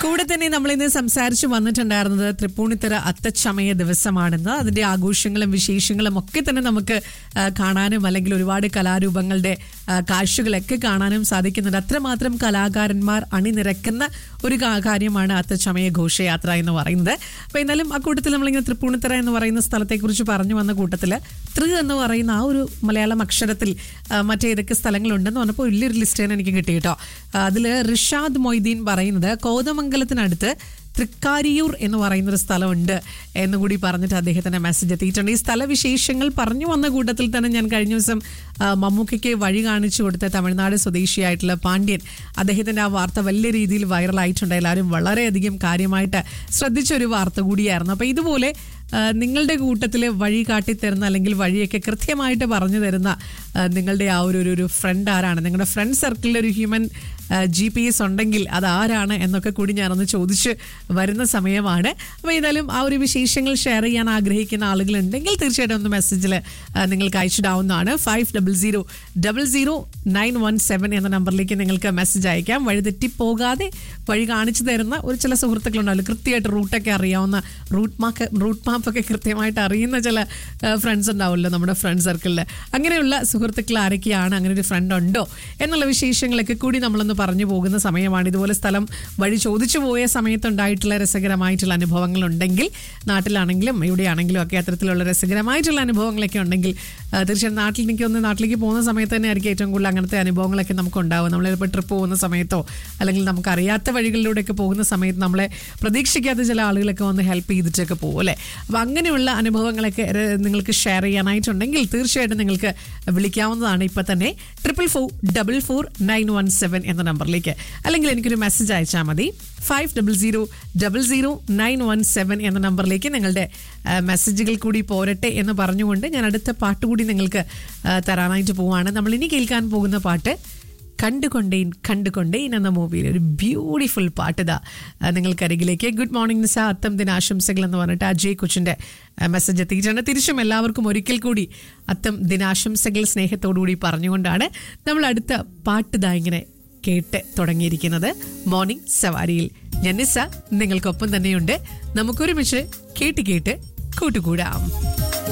കൂടെ തന്നെ നമ്മൾ ഇന്ന് സംസാരിച്ചു വന്നിട്ടുണ്ടായിരുന്നത് തൃപ്പൂണിത്തറ അത്തച്ചമയ ദിവസമാണെന്ന് അതിന്റെ ആഘോഷങ്ങളും വിശേഷങ്ങളും ഒക്കെ തന്നെ നമുക്ക് ആ, കാണാനും അല്ലെങ്കിൽ ഒരുപാട് കലാരൂപങ്ങളുടെ ആ, കാഴ്ചകളൊക്കെ കാണാനും സാധിക്കുന്നുണ്ട് അത്രമാത്രം കലാകാരന്മാർ അണിനിരക്കുന്ന ഒരു കാ- കാര്യമാണ് അത്തച്ചമയ ഘോഷയാത്ര എന്ന് പറയുന്നത് അപ്പൊ എന്നാലും ആ കൂട്ടത്തിൽ നമ്മളിങ്ങനെ തൃപ്പൂണിത്തറ എന്ന് പറയുന്ന സ്ഥലത്തെക്കുറിച്ച് പറഞ്ഞു വന്ന കൂട്ടത്തിൽ തൃ എന്ന് പറയുന്ന ആ ഒരു മലയാളം അക്ഷരത്തിൽ ആ, മറ്റേതൊക്കെ സ്ഥലങ്ങളുണ്ടെന്ന് പറഞ്ഞപ്പോൾ വലിയൊരു ലിസ്റ്റാണ് എനിക്ക് കിട്ടി കേട്ടോ അതിൽ റിഷാദ് മൊയ്തീൻ പറയുന്നത് കോതമംഗലത്തിനടുത്ത് തൃക്കാരിയൂർ എന്ന് പറയുന്ന ഒരു സ്ഥലമുണ്ട് എന്ന് കൂടി പറഞ്ഞിട്ട് അദ്ദേഹത്തിന്റെ മെസ്സേജ് എത്തിയിട്ടുണ്ട് ഈ സ്ഥലവിശേഷങ്ങൾ പറഞ്ഞു വന്ന കൂട്ടത്തിൽ തന്നെ ഞാൻ കഴിഞ്ഞ ദിവസം ആ, മമ്മൂക്കയ്ക്ക് വഴി കാണിച്ചു കൊടുത്ത തമിഴ്നാട് സ്വദേശിയായിട്ടുള്ള പാണ്ഡ്യൻ അദ്ദേഹത്തിന്റെ ആ വാർത്ത വലിയ രീതിയിൽ വൈറലായിട്ടുണ്ട് എല്ലാവരും വളരെയധികം കാര്യമായിട്ട് ശ്രദ്ധിച്ച ഒരു വാർത്ത കൂടിയായിരുന്നു അപ്പൊ ഇതുപോലെ ആ, നിങ്ങളുടെ കൂട്ടത്തിൽ വഴി കാട്ടിത്തരുന്ന അല്ലെങ്കിൽ വഴിയൊക്കെ കൃത്യമായിട്ട് പറഞ്ഞു തരുന്ന ആ, നിങ്ങളുടെ ആ ഒരു ഒരു- ഒരു ഫ്രണ്ട് ആരാണ് നിങ്ങളുടെ ഫ്രണ്ട് സർക്കിളിൽ ഒരു ഹ്യൂമൻ ജി പി എസ് ഉണ്ടെങ്കിൽ അത് ആരാണ് എന്നൊക്കെ കൂടി ഞാനൊന്ന് ചോദിച്ച് വരുന്ന സമയമാണ് അപ്പോൾ ഏതായാലും ആ ഒരു വിശേഷങ്ങൾ ഷെയർ ചെയ്യാൻ ആഗ്രഹിക്കുന്ന ആളുകളുണ്ടെങ്കിൽ തീർച്ചയായിട്ടും ഒന്ന് മെസ്സേജിൽ നിങ്ങൾക്ക് അയച്ചിടാവുന്നതാണ് five double zero double zero nine one seven എന്ന നമ്പറിലേക്ക് നിങ്ങൾക്ക് മെസ്സേജ് അയക്കാം വഴിതെറ്റി പോകാതെ വഴി കാണിച്ചു തരുന്ന ഒരു ചില സുഹൃത്തുക്കളുണ്ടാവില്ല കൃത്യമായിട്ട് റൂട്ടൊക്കെ അറിയാവുന്ന റൂട്ട് മാർക്ക് റൂട്ട് മാപ്പൊക്കെ കൃത്യമായിട്ട് അറിയുന്ന ചില ഫ്രണ്ട്സ് ഉണ്ടാവുമല്ലോ നമ്മുടെ ഫ്രണ്ട് സർക്കിളിൽ അങ്ങനെയുള്ള സുഹൃത്തുക്കൾ ആരൊക്കെയാണ് അങ്ങനെ ഒരു ഫ്രണ്ട് ഉണ്ടോ എന്നുള്ള വിശേഷങ്ങളൊക്കെ കൂടി നമ്മളൊന്ന് പറഞ്ഞു പോകുന്ന സമയമാണ് ഇതുപോലെ സ്ഥലം വഴി ചോദിച്ചു പോയ സമയത്തുണ്ടായിട്ടുള്ള രസകരമായിട്ടുള്ള അനുഭവങ്ങൾ ഉണ്ടെങ്കിൽ നാട്ടിലാണെങ്കിലും ഇവിടെയാണെങ്കിലും ഒക്കെ അത്തരത്തിലുള്ള രസകരമായിട്ടുള്ള അനുഭവങ്ങളൊക്കെ ഉണ്ടെങ്കിൽ ആ, തീർച്ചയായും നാട്ടിൽ എനിക്ക് ഒന്ന് നാട്ടിലേക്ക് പോകുന്ന സമയത്ത് തന്നെ ആയിരിക്കും ഏറ്റവും കൂടുതൽ അങ്ങനത്തെ അനുഭവങ്ങളൊക്കെ നമുക്ക് ഉണ്ടാവും നമ്മളിപ്പോൾ ട്രിപ്പ് പോകുന്ന സമയത്തോ അല്ലെങ്കിൽ നമുക്ക് അറിയാത്ത വഴികളിലൂടെയൊക്കെ പോകുന്ന സമയത്ത് നമ്മളെ പ്രതീക്ഷിക്കാത്ത ചില ആളുകളൊക്കെ വന്ന് ഹെൽപ്പ് ചെയ്തിട്ടൊക്കെ പോകും അല്ലേ അപ്പോൾ അങ്ങനെയുള്ള അനുഭവങ്ങളൊക്കെ ര- നിങ്ങൾക്ക് ഷെയർ ചെയ്യാനായിട്ടുണ്ടെങ്കിൽ തീർച്ചയായിട്ടും നിങ്ങൾക്ക് വിളിക്കാവുന്നതാണ് ഇപ്പം തന്നെ triple four double four nine one seven എന്ന നമ്പറിലേക്ക് അല്ലെങ്കിൽ എനിക്കൊരു മെസ്സേജ് അയച്ചാൽ മതി five double zero double zero nine one seven എന്ന നമ്പറിലേക്ക് നിങ്ങളുടെ ആ, മെസ്സേജുകൾ കൂടി പോരട്ടെ എന്ന് പറഞ്ഞുകൊണ്ട് ഞാൻ അടുത്ത പാട്ട് കൂടി നിങ്ങൾക്ക് ആ, തരാനായിട്ട് പോവാണ് നമ്മൾ ഇനി കേൾക്കാൻ പോകുന്ന പാട്ട് കണ്ടുകൊണ്ടേൻ കണ്ടുകൊണ്ടേൻ എന്ന മൂവിയിൽ ഒരു ബ്യൂട്ടിഫുൾ പാട്ട് ഇതാ ആ, നിങ്ങൾക്കരികിലേക്ക് ഗുഡ് മോർണിംഗ് നിസ അത്തം ദിനാശംസകൾ എന്ന് പറഞ്ഞിട്ട് അജയ് കൊച്ചിൻ്റെ മെസ്സേജ് എത്തിയിട്ടുണ്ട് തിരിച്ചും എല്ലാവർക്കും ഒരിക്കൽ കൂടി അത്തം ദിനാശംസകൾ സ്നേഹത്തോടുകൂടി പറഞ്ഞുകൊണ്ടാണ് നമ്മൾ അടുത്ത പാട്ട് ഇതാ ഇങ്ങനെ കേട്ട് തുടങ്ങിയിരിക്കുന്നത് മോർണിംഗ് സവാരിയിൽ ഞാൻ നിസ നിങ്ങൾക്കൊപ്പം തന്നെയുണ്ട് നമുക്കൊരുമിച്ച് കേട്ട് കേട്ട് കൂട്ടുകൂടാം